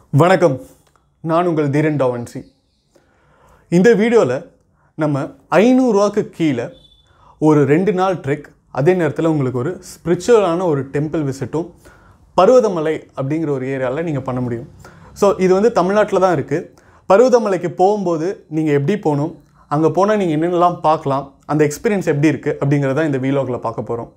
வணக்கம் நான் உங்கள் தீரன் டாவன்சி இந்த வீடியோவில் நம்ம ஐநூறுரூவாக்கு கீழே ஒரு ரெண்டு நாள் ட்ரெக் அதே நேரத்தில் உங்களுக்கு ஒரு ஸ்பிரிச்சுவலான ஒரு டெம்பிள் விசிட்டும் பர்வதமலை அப்படிங்கிற ஒரு ஏரியாவில் நீங்கள் பண்ண முடியும் ஸோ இது வந்து தமிழ்நாட்டில் தான் இருக்குது பர்வதமலைக்கு போகும்போது நீங்கள் எப்படி போகணும் அங்கே போனால் நீங்கள் என்னென்னலாம் பார்க்கலாம் அந்த எக்ஸ்பீரியன்ஸ் எப்படி இருக்குது அப்படிங்கிறத இந்த வீலாகில் பார்க்க போகிறோம்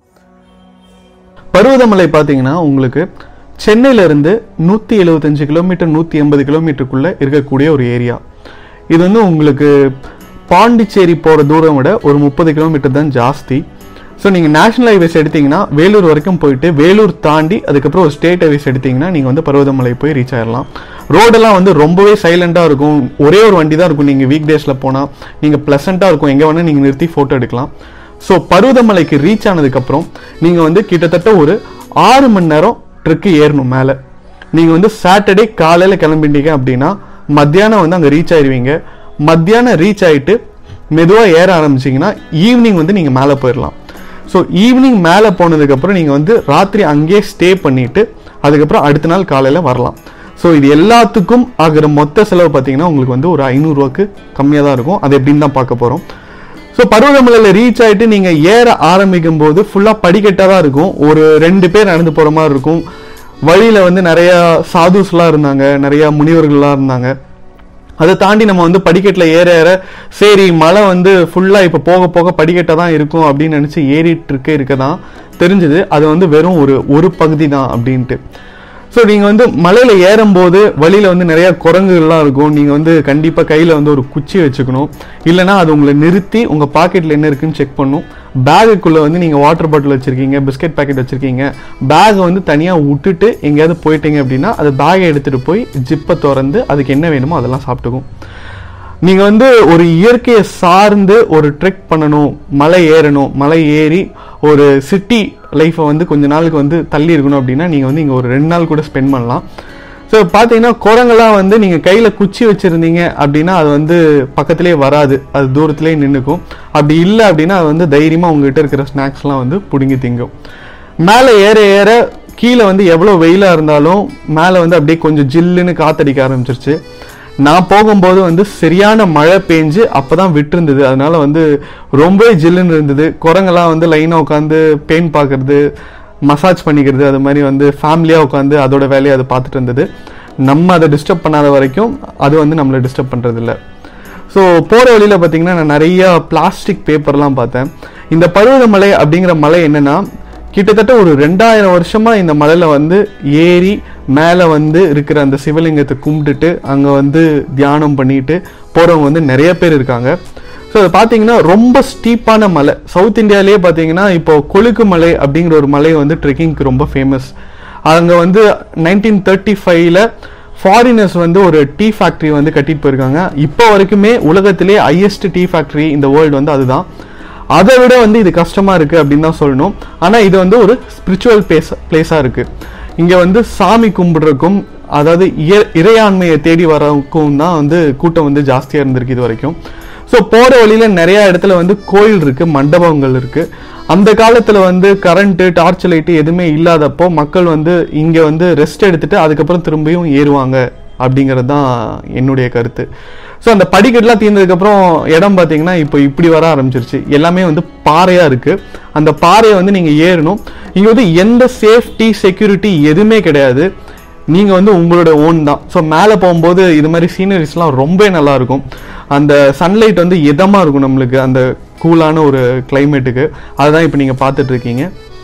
பருவதமலை பார்த்தீங்கன்னா உங்களுக்கு சென்னையிலேருந்து நூற்றி எழுபத்தஞ்சு கிலோமீட்டர் நூற்றி எண்பது கிலோமீட்டருக்குள்ளே இருக்கக்கூடிய ஒரு ஏரியா இது வந்து உங்களுக்கு பாண்டிச்சேரி போகிற தூரம் விட ஒரு முப்பது கிலோமீட்டர் தான் ஜாஸ்தி ஸோ நீங்கள் நேஷனல் ஹைவேஸ் எடுத்தீங்கன்னா வேலூர் வரைக்கும் போயிட்டு வேலூர் தாண்டி அதுக்கப்புறம் ஒரு ஸ்டேட் ஹைவேஸ் எடுத்தீங்கன்னா நீங்கள் வந்து பருவதமலை போய் ரீச் ஆயிடலாம் ரோடெல்லாம் வந்து ரொம்பவே சைலண்ட்டாக இருக்கும் ஒரே ஒரு வண்டி தான் இருக்கும் நீங்கள் வீக் டேஸில் போனால் நீங்கள் ப்ளசண்ட்டாக இருக்கும் எங்கே வேணால் நீங்கள் நிறுத்தி ஃபோட்டோ எடுக்கலாம் ஸோ பருவதமலைக்கு ரீச் ஆனதுக்கப்புறம் நீங்கள் வந்து கிட்டத்தட்ட ஒரு ஆறு மணி நேரம் ட்ரெக்கு ஏறணும் மேலே நீங்கள் வந்து சாட்டர்டே காலையில் கிளம்பிட்டீங்க அப்படின்னா மத்தியானம் வந்து அங்கே ரீச் ஆயிருவீங்க மத்தியானம் ரீச் ஆயிட்டு மெதுவாக ஏற ஆரம்பிச்சிங்கன்னா ஈவினிங் வந்து நீங்கள் மேலே போயிடலாம் ஸோ ஈவினிங் மேலே போனதுக்கப்புறம் நீங்கள் வந்து ராத்திரி அங்கேயே ஸ்டே பண்ணிவிட்டு அதுக்கப்புறம் அடுத்த நாள் காலையில் வரலாம் ஸோ இது எல்லாத்துக்கும் ஆகிற மொத்த செலவு பார்த்தீங்கன்னா உங்களுக்கு வந்து ஒரு ஐநூறுரூவாக்கு கம்மியாக தான் இருக்கும் அது எப்படின்னு தான் பார்க்க போகிறோம் ஸோ பருவதமலையில் ரீச் ஆகிட்டு நீங்கள் ஏற ஆரம்பிக்கும் போது ஃபுல்லாக படிக்கட்டாக தான் இருக்கும் ஒரு ரெண்டு பேர் நடந்து போகிற மாதிரி இருக்கும் வழியில் வந்து நிறையா சாதுஸ்லாம் இருந்தாங்க நிறையா முனிவர்கள்லாம் இருந்தாங்க அதை தாண்டி நம்ம வந்து படிக்கட்டில் ஏற ஏற சரி மழை வந்து ஃபுல்லாக இப்போ போக போக படிக்கட்டாக தான் இருக்கும் அப்படின்னு நினச்சி ஏறிட்டு இருக்க இருக்க தான் தெரிஞ்சுது அது வந்து வெறும் ஒரு ஒரு பகுதி தான் அப்படின்ட்டு ஸோ நீங்கள் வந்து மலையில் ஏறும்போது வழியில் வந்து நிறைய குரங்குகள்லாம் இருக்கும் நீங்கள் வந்து கண்டிப்பாக கையில் வந்து ஒரு குச்சி வச்சுக்கணும் இல்லைனா அது உங்களை நிறுத்தி உங்கள் பாக்கெட்டில் என்ன இருக்குன்னு செக் பண்ணும் பேகுக்குள்ளே வந்து நீங்கள் வாட்டர் பாட்டில் வச்சுருக்கீங்க பிஸ்கட் பேக்கெட் வச்சுருக்கீங்க பேகை வந்து தனியாக விட்டுட்டு எங்கேயாவது போயிட்டீங்க அப்படின்னா அது பேகை எடுத்துகிட்டு போய் ஜிப்பை திறந்து அதுக்கு என்ன வேணுமோ அதெல்லாம் சாப்பிட்டுக்கும் நீங்கள் வந்து ஒரு இயற்கையை சார்ந்து ஒரு ட்ரெக் பண்ணணும் மலை ஏறணும் மலை ஏறி ஒரு சிட்டி லைஃப்பை வந்து கொஞ்ச நாளுக்கு வந்து தள்ளி இருக்கணும் அப்படின்னா நீங்கள் வந்து இங்கே ஒரு ரெண்டு நாள் கூட ஸ்பெண்ட் பண்ணலாம் ஸோ பார்த்தீங்கன்னா குரங்கெல்லாம் வந்து நீங்கள் கையில் குச்சி வச்சுருந்தீங்க அப்படின்னா அது வந்து பக்கத்துலேயே வராது அது தூரத்துலேயே நின்றுக்கும் அப்படி இல்லை அப்படின்னா அது வந்து தைரியமாக உங்ககிட்ட இருக்கிற ஸ்நாக்ஸ்லாம் வந்து பிடுங்கி திங்கும் மேலே ஏற ஏற கீழே வந்து எவ்வளோ வெயிலாக இருந்தாலும் மேலே வந்து அப்படியே கொஞ்சம் ஜில்லுன்னு காத்தடிக்க ஆரம்பிச்சிருச்சு நான் போகும்போது வந்து சரியான மழை பெஞ்சு அப்போ தான் விட்டுருந்தது அதனால வந்து ரொம்பவே ஜில்லுன்னு இருந்தது குரங்கெல்லாம் வந்து லைனாக உட்காந்து பெயின் பார்க்கறது மசாஜ் பண்ணிக்கிறது அது மாதிரி வந்து ஃபேமிலியாக உட்காந்து அதோட வேலையை அது பார்த்துட்டு இருந்தது நம்ம அதை டிஸ்டர்ப் பண்ணாத வரைக்கும் அது வந்து நம்மளை டிஸ்டர்ப் பண்ணுறதில்ல ஸோ போகிற வழியில் பார்த்தீங்கன்னா நான் நிறைய பிளாஸ்டிக் பேப்பர்லாம் பார்த்தேன் இந்த பருவதமலை அப்படிங்கிற மலை என்னென்னா கிட்டத்தட்ட ஒரு ரெண்டாயிரம் வருஷமா இந்த மலையில வந்து ஏறி மேலே வந்து இருக்கிற அந்த சிவலிங்கத்தை கும்பிட்டுட்டு அங்கே வந்து தியானம் பண்ணிட்டு போகிறவங்க வந்து நிறைய பேர் இருக்காங்க ஸோ அது பார்த்தீங்கன்னா ரொம்ப ஸ்டீப்பான மலை சவுத் இந்தியாவிலேயே பார்த்தீங்கன்னா இப்போ கொழுக்கு மலை அப்படிங்கிற ஒரு மலை வந்து ட்ரெக்கிங்க்கு ரொம்ப ஃபேமஸ் அங்கே வந்து நைன்டீன் தேர்ட்டி ஃபைவ்ல ஃபாரினர்ஸ் வந்து ஒரு டீ ஃபேக்ட்ரி வந்து கட்டிட்டு போயிருக்காங்க இப்போ வரைக்குமே உலகத்திலே ஹையஸ்ட் டீ ஃபேக்ட்ரி இந்த வேர்ல்டு வந்து அதுதான் அதை விட வந்து இது கஷ்டமா இருக்கு அப்படின்னு தான் சொல்லணும் ஆனா இது வந்து ஒரு ஸ்பிரிச்சுவல் பிளேஸ் பிளேஸா இருக்கு இங்க வந்து சாமி கும்பிடுறதுக்கும் அதாவது இய- இறையாண்மையை தேடி வரக்கும் தான் வந்து கூட்டம் வந்து ஜாஸ்தியா இருந்திருக்கு இது வரைக்கும் ஸோ போற வழியில நிறைய இடத்துல வந்து கோயில் இருக்கு மண்டபங்கள் இருக்கு அந்த காலத்துல வந்து கரண்ட் டார்ச் லைட்டு எதுவுமே இல்லாதப்போ மக்கள் வந்து இங்க வந்து ரெஸ்ட் எடுத்துட்டு அதுக்கப்புறம் திரும்பியும் ஏறுவாங்க அப்படிங்கிறது தான் என்னுடைய கருத்து ஸோ அந்த படிக்கட்டுலாம் தீர்ந்ததுக்கப்புறம் இடம் பார்த்தீங்கன்னா இப்போ இப்படி வர ஆரம்பிச்சிருச்சு எல்லாமே வந்து பாறையாக இருக்குது அந்த பாறையை வந்து நீங்கள் ஏறணும் இங்கே வந்து எந்த சேஃப்டி செக்யூரிட்டி எதுவுமே கிடையாது நீங்கள் வந்து உங்களோட ஓன் தான் ஸோ மேலே போகும்போது இது மாதிரி சீனரிஸ்லாம் ரொம்ப நல்லா இருக்கும் அந்த சன்லைட் வந்து இதமாக இருக்கும் நம்மளுக்கு அந்த கூலான ஒரு கிளைமேட்டுக்கு அதுதான் இப்போ நீங்கள் பார்த்துட்டு இருக்கீங்க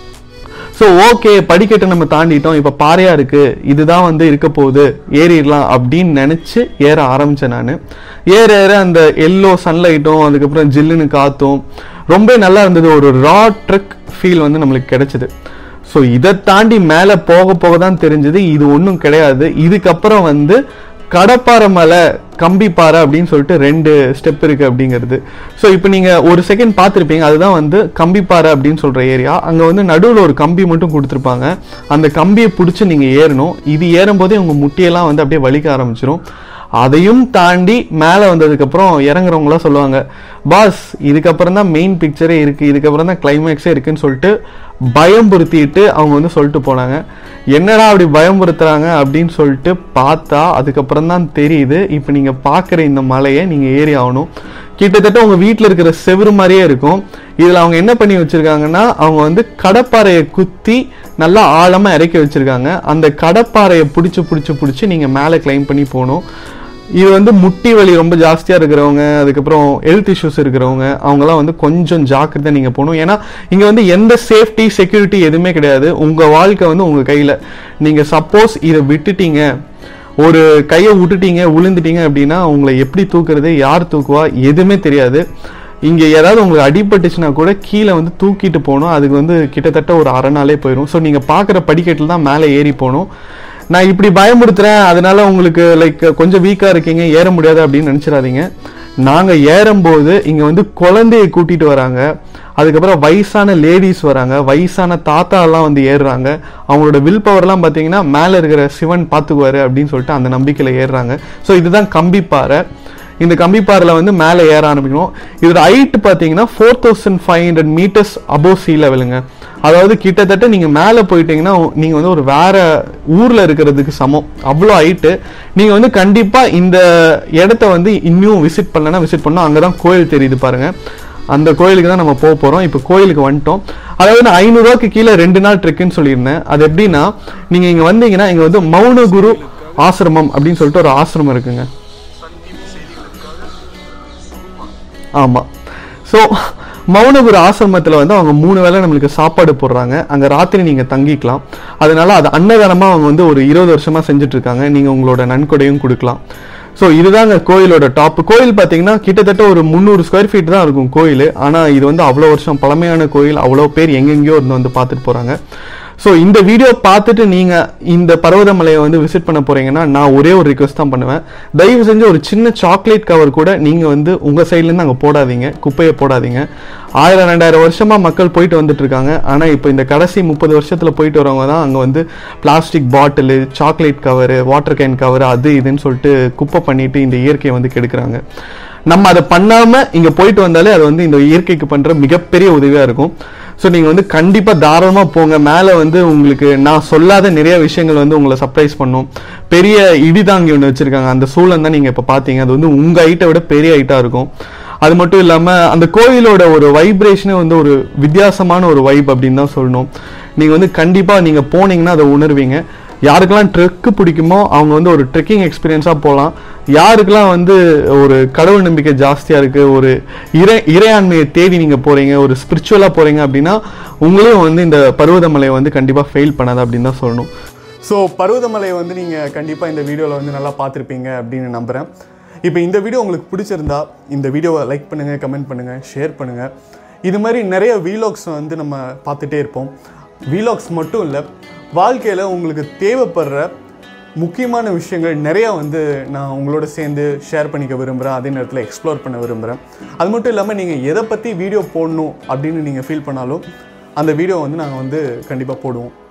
ஸோ ஓகே படிக்கட்டை நம்ம தாண்டிட்டோம் இப்போ பாறையா இருக்கு இதுதான் வந்து இருக்க போகுது ஏறிடலாம் அப்படின்னு நினச்சி ஏற ஆரம்பித்தேன் நான் ஏற ஏற அந்த எல்லோ சன்லைட்டும் அதுக்கப்புறம் ஜில்லுன்னு காத்தும் ரொம்ப நல்லா இருந்தது ஒரு ரா ட்ரக் ஃபீல் வந்து நம்மளுக்கு கிடைச்சது ஸோ இதை தாண்டி மேலே போக போக தான் தெரிஞ்சது இது ஒன்றும் கிடையாது இதுக்கப்புறம் வந்து கடப்பாறை மலை கம்பிப்பாறை அப்படின்னு சொல்லிட்டு ரெண்டு ஸ்டெப் இருக்கு அப்படிங்கிறது ஸோ இப்போ நீங்க ஒரு செகண்ட் பார்த்துருப்பீங்க அதுதான் வந்து கம்பிப்பாறை அப்படின்னு சொல்ற ஏரியா அங்க வந்து நடுவில் ஒரு கம்பி மட்டும் கொடுத்துருப்பாங்க அந்த கம்பியை பிடிச்சி நீங்க ஏறணும் இது ஏறும்போதே உங்க முட்டியெல்லாம் வந்து அப்படியே வலிக்க ஆரம்பிச்சிரும் அதையும் தாண்டி மேலே வந்ததுக்கப்புறம் இறங்குறவங்களாம் சொல்லுவாங்க பாஸ் இதுக்கப்புறம் தான் மெயின் பிக்சரே இருக்குது இதுக்கப்புறம் தான் கிளைமேக்ஸே இருக்குன்னு சொல்லிட்டு பயம்புறுத்திட்டு அவங்க வந்து சொல்லிட்டு போனாங்க என்னடா அப்படி பயம்புறுத்துறாங்க அப்படின்னு சொல்லிட்டு பார்த்தா அதுக்கப்புறம் தான் தெரியுது இப்போ நீங்கள் பார்க்குற இந்த மலையை நீங்கள் ஏறி ஆகணும் கிட்டத்தட்ட உங்கள் வீட்டில் இருக்கிற செவுரு மாதிரியே இருக்கும் இதில் அவங்க என்ன பண்ணி வச்சுருக்காங்கன்னா அவங்க வந்து கடப்பாறையை குத்தி நல்லா ஆழமாக இறக்கி வச்சுருக்காங்க அந்த கடப்பாறையை பிடிச்சி பிடிச்சி பிடிச்சி நீங்கள் மேலே கிளைம் பண்ணி போகணும் இது வந்து முட்டி வலி ரொம்ப ஜாஸ்தியாக இருக்கிறவங்க அதுக்கப்புறம் ஹெல்த் இஷ்யூஸ் இருக்கிறவங்க அவங்கலாம் வந்து கொஞ்சம் ஜாக்கிரதை நீங்கள் போகணும் ஏன்னா இங்கே வந்து எந்த சேஃப்டி செக்யூரிட்டி எதுவுமே கிடையாது உங்கள் வாழ்க்கை வந்து உங்கள் கையில் நீங்கள் சப்போஸ் இதை விட்டுட்டீங்க ஒரு கையை விட்டுட்டீங்க விழுந்துட்டீங்க அப்படின்னா உங்களை எப்படி தூக்குறது யார் தூக்குவா எதுவுமே தெரியாது இங்கே ஏதாவது உங்களுக்கு அடிபட்டுச்சுன்னா கூட கீழே வந்து தூக்கிட்டு போகணும் அதுக்கு வந்து கிட்டத்தட்ட ஒரு அரை நாளே போயிடும் ஸோ நீங்கள் பார்க்குற படிக்கட்டில் தான் மேலே ஏறி போகணும் நான் இப்படி பயமுறுத்துறேன் அதனால உங்களுக்கு லைக் கொஞ்சம் வீக்காக இருக்கீங்க ஏற முடியாது அப்படின்னு நினச்சிடாதீங்க நாங்கள் ஏறும்போது இங்கே வந்து குழந்தைய கூட்டிகிட்டு வராங்க அதுக்கப்புறம் வயசான லேடிஸ் வராங்க வயசான தாத்தா எல்லாம் வந்து ஏறுறாங்க அவங்களோட வில் பவர்லாம் பார்த்தீங்கன்னா மேலே இருக்கிற சிவன் பார்த்துக்குவாரு அப்படின்னு சொல்லிட்டு அந்த நம்பிக்கையில் ஏறுறாங்க ஸோ இதுதான் கம்பிப்பாறை இந்த கம்பிப்பாறையில் வந்து மேலே ஏற ஆரம்பிக்கணும் இதோட ஹைட் பார்த்தீங்கன்னா four thousand five hundred meters above sea லெவலுங்க அதாவது கிட்டத்தட்ட நீங்கள் மேலே போயிட்டீங்கன்னா நீங்கள் வந்து ஒரு வேற ஊரில் இருக்கிறதுக்கு சமம் அவ்வளோ ஹைட்டு நீங்கள் வந்து கண்டிப்பாக இந்த இடத்த வந்து இன்னும் விசிட் பண்ணலன்னா விசிட் பண்ணோம் அங்கே தான் கோயில் தெரியுது பாருங்க அந்த கோயிலுக்கு தான் நம்ம போக போகிறோம் இப்போ கோயிலுக்கு வந்துட்டோம் அதாவது நான் ஐநூறுரூவாக்கு கீழே ரெண்டு நாள் ட்ரெக்குன்னு சொல்லியிருந்தேன் அது எப்படின்னா நீங்கள் இங்கே வந்தீங்கன்னா இங்கே வந்து மௌனகுரு ஆசிரமம் அப்படின்னு சொல்லிட்டு ஒரு ஆசிரமம் இருக்குங்க ஆமாம் ஸோ மௌனகுரு ஆசிரமத்தில் வந்து அவங்க மூணு வேளை நம்மளுக்கு சாப்பாடு போடுறாங்க அங்கே ராத்திரி நீங்கள் தங்கிக்கலாம் அதனால அது அன்னதானமாக அவங்க வந்து ஒரு இருபது வருஷமாக செஞ்சுட்டு இருக்காங்க நீங்கள் உங்களோட நன்கொடையும் கொடுக்கலாம் ஸோ இதுதாங்க கோயிலோட டாப் கோயில் பார்த்தீங்கன்னா கிட்டத்தட்ட ஒரு முந்நூறு ஸ்கொயர் ஃபீட் தான் இருக்கும் கோயில் ஆனால் இது வந்து அவ்வளோ வருஷம் பழமையான கோயில் அவ்வளோ பேர் எங்கெங்கேயோ இருந்து வந்து பார்த்துட்டு போகிறாங்க ஸோ இந்த வீடியோ பார்த்துட்டு நீங்கள் இந்த பர்வதமலையை வந்து விசிட் பண்ண போறீங்கன்னா நான் ஒரே ஒரு ரிக்வஸ்ட் தான் பண்ணுவேன் தயவு செஞ்சு ஒரு சின்ன சாக்லேட் கவர் கூட நீங்கள் வந்து உங்கள் சைட்லேருந்து அங்கே போடாதீங்க குப்பையை போடாதீங்க ஆயிரம் ரெண்டாயிரம் வருஷமாக மக்கள் போயிட்டு வந்துட்டு இருக்காங்க ஆனால் இப்போ இந்த கடைசி முப்பது வருஷத்தில் போயிட்டு வரவங்க தான் அங்கே வந்து plastic bottle chocolate cover water can cover அது இதுன்னு சொல்லிட்டு குப்பை பண்ணிட்டு இந்த இயற்கையை வந்து கெடுக்குறாங்க நம்ம அதை பண்ணாமல் இங்கே போயிட்டு வந்தாலே அது வந்து இந்த இயற்கைக்கு பண்ணுற மிகப்பெரிய உதவியாக இருக்கும் ஸோ நீங்கள் வந்து கண்டிப்பாக தாராளமாக போங்க மேலே வந்து உங்களுக்கு நான் சொல்லாத நிறைய விஷயங்கள் வந்து உங்களை சர்ப்ரைஸ் பண்ணும் பெரிய இடிதாங்கி ஒன்று வச்சுருக்காங்க அந்த சூழல் தான் நீங்கள் இப்போ பார்த்தீங்க அது வந்து உங்கள் ஹைட்டை விட பெரிய ஹைட்டாக இருக்கும் அது மட்டும் இல்லாமல் அந்த கோயிலோட ஒரு வைப்ரேஷனே வந்து ஒரு வித்தியாசமான ஒரு வைப் அப்படின்னு தான் சொல்லணும் நீங்கள் வந்து கண்டிப்பாக நீங்கள் போனீங்கன்னா அதை உணர்வீங்க யாருக்கெல்லாம் ட்ரெக்கு பிடிக்குமோ அவங்க வந்து ஒரு ட்ரெக்கிங் எக்ஸ்பீரியன்ஸாக போகலாம் யாருக்கெல்லாம் வந்து ஒரு கடவுள் நம்பிக்கை ஜாஸ்தியாக இருக்குது ஒரு இறை இறையாண்மையை தேடி நீங்கள் போகிறீங்க ஒரு ஸ்பிரிச்சுவலாக போகிறீங்க அப்படின்னா உங்களையும் வந்து இந்த பருவதமலையை வந்து கண்டிப்பாக ஃபெயில் பண்ணாது அப்படின்னு தான் சொல்லணும் ஸோ பருவதமலையை வந்து நீங்கள் கண்டிப்பாக இந்த வீடியோவில் வந்து நல்லா பார்த்துருப்பீங்க அப்படின்னு நம்புகிறேன் இப்போ இந்த வீடியோ உங்களுக்கு பிடிச்சிருந்தா இந்த வீடியோவை லைக் பண்ணுங்கள் கமெண்ட் பண்ணுங்கள் ஷேர் பண்ணுங்கள் இது மாதிரி நிறைய வீலாக்ஸ் வந்து நம்ம பார்த்துட்டே இருப்போம் வீலாக்ஸ் மட்டும் இல்லை வாழ்க்கையில் உங்களுக்கு தேவைப்படுற முக்கியமான விஷயங்கள் நிறையா வந்து நான் உங்களோட சேர்ந்து ஷேர் பண்ணிக்க விரும்புகிறேன் அதே நேரத்தில் எக்ஸ்ப்ளோர் பண்ண விரும்புகிறேன் அது மட்டும் இல்லாமல் நீங்கள் எதை பற்றி வீடியோ போடணும் அப்படின்னு நீங்கள் ஃபீல் பண்ணாலும் அந்த வீடியோ வந்து நாங்கள் வந்து கண்டிப்பாக போடுவோம்